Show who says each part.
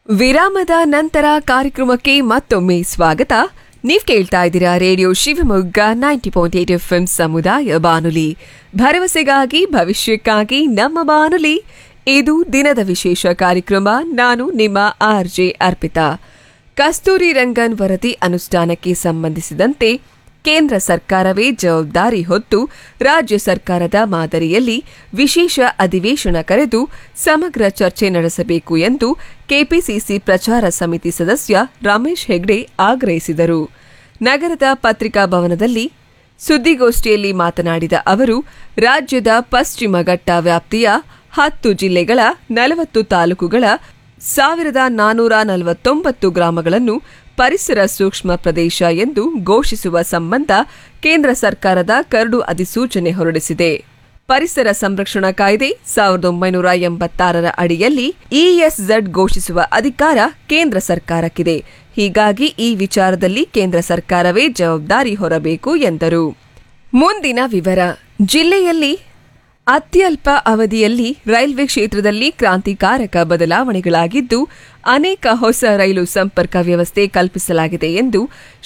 Speaker 1: ವಿರಾಮದ ನಂತರ ಕಾರ್ಯಕ್ರಮಕ್ಕೆ ಮತ್ತೊಮ್ಮೆ ಸ್ವಾಗತ ನೀವ್ ಕೇಳ್ತಾ ಇದ್ದೀರಾ radio Shivamogga ninety point eight F M ಸಮುದಾಯ ಬಾನುಲಿ ಭರವಸೆಗಾಗಿ ಭವಿಷ್ಯಕ್ಕಾಗಿ ನಮ್ಮ ಬಾನುಲಿ ಇದು ದಿನದ ವಿಶೇಷ ಕಾರ್ಯಕ್ರಮ ನಾನು ನಿಮ್ಮ ಆರ್ ಜೆ ಅರ್ಪಿತಾ ಕಸ್ತೂರಿ ರಂಗನ್ ವರದಿ ಅನುಷ್ಠಾನಕ್ಕೆ ಸಂಬಂಧಿಸಿದಂತೆ ಕೇಂದ್ರ ಸರ್ಕಾರವೇ ಜವಾಬ್ದಾರಿ ಹೊತ್ತು ರಾಜ್ಯ ಸರ್ಕಾರದ ಮಾದರಿಯಲ್ಲಿ ವಿಶೇಷ ಅಧಿವೇಶನ ಕರೆದು ಸಮಗ್ರ ಚರ್ಚೆ ನಡೆಸಬೇಕು ಎಂದು ಕೆಪಿಸಿಸಿ ಪ್ರಚಾರ ಸಮಿತಿ ಸದಸ್ಯ ರಮೇಶ್ ಹೆಗ್ಡೆ ಆಗ್ರಹಿಸಿದರು ನಗರದ ಪತ್ರಿಕಾ ಭವನದಲ್ಲಿ ಸುದ್ದಿಗೋಷ್ಠಿಯಲ್ಲಿ ಮಾತನಾಡಿದ ಅವರು ರಾಜ್ಯದ ಪಶ್ಚಿಮ ಘಟ್ಟ ವ್ಯಾಪ್ತಿಯ ಹತ್ತು ಜಿಲ್ಲೆಗಳ ನಲವತ್ತು ತಾಲೂಕುಗಳ ಸಾವಿರದ ನಾನೂರ ನಲವತ್ತೊಂಬತ್ತು ಗ್ರಾಮಗಳನ್ನು ಪರಿಸರ ಸೂಕ್ಷ್ಮ ಪ್ರದೇಶ ಎಂದು ಘೋಷಿಸುವ ಸಂಬಂಧ ಕೇಂದ್ರ ಸರ್ಕಾರದ ಕರಡು ಅಧಿಸೂಚನೆ ಹೊರಡಿಸಿದೆ ಪರಿಸರ ಸಂರಕ್ಷಣಾ ಕಾಯ್ದೆ ಸಾವಿರದ ಒಂಬೈನೂರ ಎಂಬತ್ತಾರರ ಅಡಿಯಲ್ಲಿ ಇಎಸ್ಝಡ್ ಘೋಷಿಸುವ ಅಧಿಕಾರ ಕೇಂದ್ರ ಸರ್ಕಾರಕ್ಕಿದೆ ಹೀಗಾಗಿ ಈ ವಿಚಾರದಲ್ಲಿ ಕೇಂದ್ರ ಸರ್ಕಾರವೇ ಜವಾಬ್ದಾರಿ ಹೊರಬೇಕು ಎಂದರು ಮುಂದಿನ ವಿವರ ಜಿಲ್ಲೆಯಲ್ಲಿ ಅತ್ಯಲ್ಪ ಅವಧಿಯಲ್ಲಿ ರೈಲ್ವೆ ಕ್ಷೇತ್ರದಲ್ಲಿ ಕ್ರಾಂತಿಕಾರಕ ಬದಲಾವಣೆಗಳಾಗಿದ್ದು ಅನೇಕ ಹೊಸ ರೈಲು ಸಂಪರ್ಕ ವ್ಯವಸ್ಥೆ ಕಲ್ಪಿಸಲಾಗಿದೆ ಎಂದು